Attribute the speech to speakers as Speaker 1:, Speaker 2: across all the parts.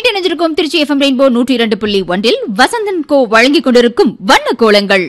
Speaker 1: கேட்டு இணைஞ்சிருக்கும் Trichy FM rainbow நூற்றி இரண்டு புள்ளி ஒன்றில் வசந்தன் கோ வழங்கிக் கொண்டிருக்கும் வண்ண கோலங்கள்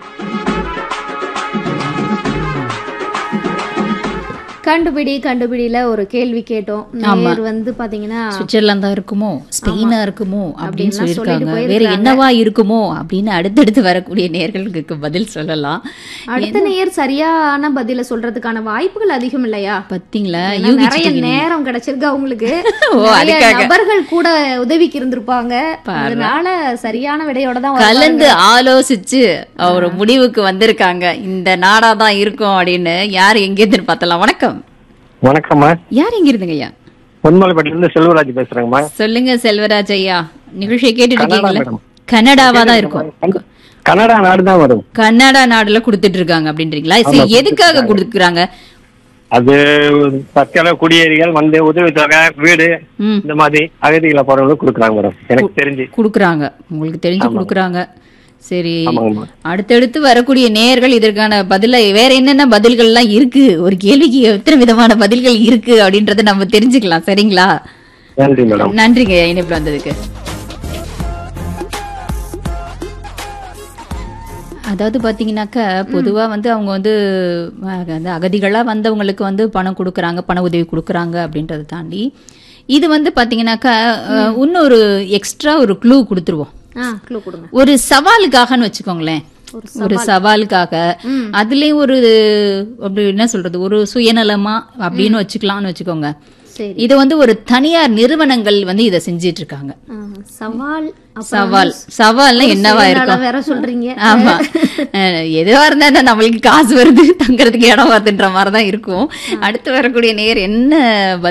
Speaker 2: கண்டுபிடி கண்டுபிடியில ஒரு கேள்வி கேட்டோம் நேர் வந்து பாத்தீங்கன்னா
Speaker 1: சுவிட்சர்லாந்தா இருக்குமோ ஸ்பெயினா இருக்குமோ அப்படின்னு
Speaker 2: அப்படின்லாம்
Speaker 1: சொல்லியிருக்காங்க
Speaker 2: சொல்லிட்டு
Speaker 1: வேற என்னவா இருக்குமோ அப்படின்னு அடுத்தடுத்து வரக்கூடிய நேர்களுக்கு பதில் சொல்லலாம்
Speaker 2: அடுத்த நேர் சரியான பதில சொல்றதுக்கான வாய்ப்புகள் அதிகம் இல்லையா
Speaker 1: பாத்தீங்களா
Speaker 2: ஏன்னா நிறைய
Speaker 1: யூகிச்சிட்டீங்க
Speaker 2: நேரம் கிடைச்சிருக்கு அவங்களுக்கு
Speaker 1: ஓ,
Speaker 2: நிறைய
Speaker 1: அதுக்காக.
Speaker 2: நபர்கள் கூட உதவிக்கு இருந்திருப்பாங்க அதனால சரியான விடையோட தான் வருவாங்க.
Speaker 1: கலந்து ஆலோசிச்சு ஒரு முடிவுக்கு வந்திருக்காங்க இந்த நாடா தான் இருக்கும் அப்படின்னு யார் எங்க இருந்து பார்த்தலாம் வணக்கம்
Speaker 3: வணக்கம்மா
Speaker 1: யார் எங்க இருந்துங்க ஐயா
Speaker 3: பொன்மலைப்பட்டிலிருந்து செல்வராஜ் பேசுறேங்கம்மா
Speaker 1: சொல்லுங்க செல்வராஜ் ஐயா நிகழ்ச்சியை கேட்டுட்டு
Speaker 3: கனடா
Speaker 1: இருக்கீங்களா
Speaker 3: மேடம்.
Speaker 1: கனடாவா தான் இருக்கும்
Speaker 3: கன- கனடா நாடு தான் வரும்
Speaker 1: கன்னடா நாடுல கொடுத்துட்டு இருக்காங்க அப்படின்றீங்களா சரி எதுக்காக கொடுக்குறாங்க
Speaker 3: அது தற்கால குடியேறிகள் வந்து உதவித்தொகை வீடு
Speaker 1: ம்
Speaker 3: இந்த மாதிரி அகதிகளை போறவங்களுக்கு கொடுக்குறாங்க மேடம் எனக்கு தெரிஞ்சு
Speaker 1: கொடுக்குறாங்க உங்களுக்கு தெரிஞ்சு கொடுக்குறாங்க சரி
Speaker 3: ஆமாங்கம்மா
Speaker 1: அடுத்தடுத்து வரக்கூடிய நேயர்கள் இதற்கான பதில வேற என்னென்ன பதில்கள்லாம் இருக்கு ஒரு கேள்விக்கு எத்தனை விதமான பதில்கள் இருக்கு அப்படின்றத நம்ம தெரிஞ்சுக்கலாம் சரிங்களா
Speaker 3: நன்றி மேடம்
Speaker 1: நன்றிங்க இணைப்புல வந்ததுக்கு அதாவது பாத்தீங்கன்னாக்கா பொதுவா வந்து அவங்க வந்து அஹ், அந்த அகதிகளா வந்தவங்களுக்கு வந்து பணம் கொடுக்குறாங்க பண உதவி கொடுக்குறாங்க அப்படின்றத தாண்டி இது வந்து பாத்தீங்கன்னாக்கா அஹ், இன்னொரு எக்ஸ்ட்ரா ஒரு க்ளூ கொடுத்துருவோம்
Speaker 2: ஆ க்ளூ கொடுங்க
Speaker 1: ஒரு சவாலுக்காகன்னு வச்சுக்கோங்களேன் ஒரு சவாலுக்காக அதுலயும் ஒரு அப்படி என்ன சொல்றது ஒரு சுயநலமா அப்படின்னு வச்சுக்கலாம்னு வச்சுக்கோங்க
Speaker 2: சரி
Speaker 1: இது வந்து ஒரு தனியார் நிறுவனங்கள் வந்து இதை செஞ்சிட்டு இருக்காங்க
Speaker 2: ஆ, சவால் அப்புறம்
Speaker 1: சவால் சவால்னா என்னவா
Speaker 2: சுயநலம்
Speaker 1: இருக்கும்
Speaker 2: வேற சொல்றீங்க
Speaker 1: ஆமா அஹ் எதுவா இருந்தா என்ன, நம்மளுக்கு காசு வருது தங்கறதுக்கு இடம் வருதுன்ற மாதிரிதான் இருக்கும் அடுத்து வரக்கூடிய நேர் என்ன